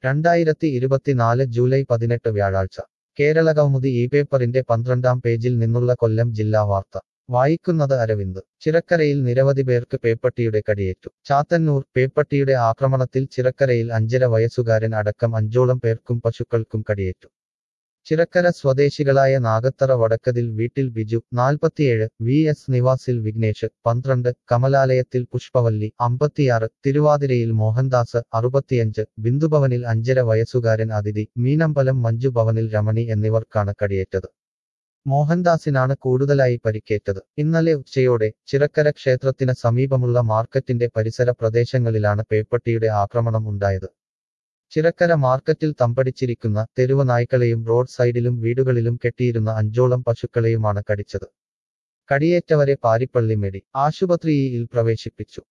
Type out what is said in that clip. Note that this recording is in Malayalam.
രണ്ടായിരത്തി ഇരുപത്തിനാല് ജൂലൈ പതിനെട്ട് വ്യാഴാഴ്ച കേരള കൗമുദി ഈ പേപ്പറിന്റെ പന്ത്രണ്ടാം പേജിൽ നിന്നുള്ള കൊല്ലം ജില്ലാ വാർത്ത വായിക്കുന്നത് അരവിന്ദ് ചിറക്കരയിൽ നിരവധി പേർക്ക് പേപ്പട്ടിയുടെ കടിയേറ്റു ചാത്തന്നൂർ പേപ്പട്ടിയുടെ ആക്രമണത്തിൽ ചിറക്കരയിൽ അഞ്ചര വയസ്സുകാരൻ അടക്കം അഞ്ചോളം പേർക്കും പശുക്കൾക്കും കടിയേറ്റു ചിറക്കര സ്വദേശികളായ നാഗത്തറ വടക്കതിൽ വീട്ടിൽ ബിജു നാൽപ്പത്തിയേഴ് വി എസ് നിവാസിൽ വിഘ്നേഷ് പന്ത്രണ്ട് കമലാലയത്തിൽ പുഷ്പവല്ലി അമ്പത്തിയാറ് തിരുവാതിരയിൽ മോഹൻദാസ് അറുപത്തിയഞ്ച് ബിന്ദുഭവനിൽ അഞ്ചര വയസ്സുകാരൻ അതിഥി മീനമ്പലം മഞ്ജു ഭവനിൽ രമണി എന്നിവർക്കാണ് കടിയേറ്റത് മോഹൻദാസിനാണ് കൂടുതലായി പരിക്കേറ്റത് ഇന്നലെ ഉച്ചയോടെ ചിറക്കര ക്ഷേത്രത്തിന് സമീപമുള്ള മാർക്കറ്റിന്റെ പരിസര പ്രദേശങ്ങളിലാണ് പേപ്പട്ടിയുടെ ആക്രമണം ഉണ്ടായത് ചിറക്കര മാർക്കറ്റിൽ തമ്പടിച്ചിരിക്കുന്ന തെരുവ് നായ്ക്കളെയും റോഡ് സൈഡിലും വീടുകളിലും കെട്ടിയിരുന്ന അഞ്ചോളം പശുക്കളെയുമാണ് കടിച്ചത് കടിയേറ്റവരെ പാരിപ്പള്ളി മെഡി ആശുപത്രിയിൽ പ്രവേശിപ്പിച്ചു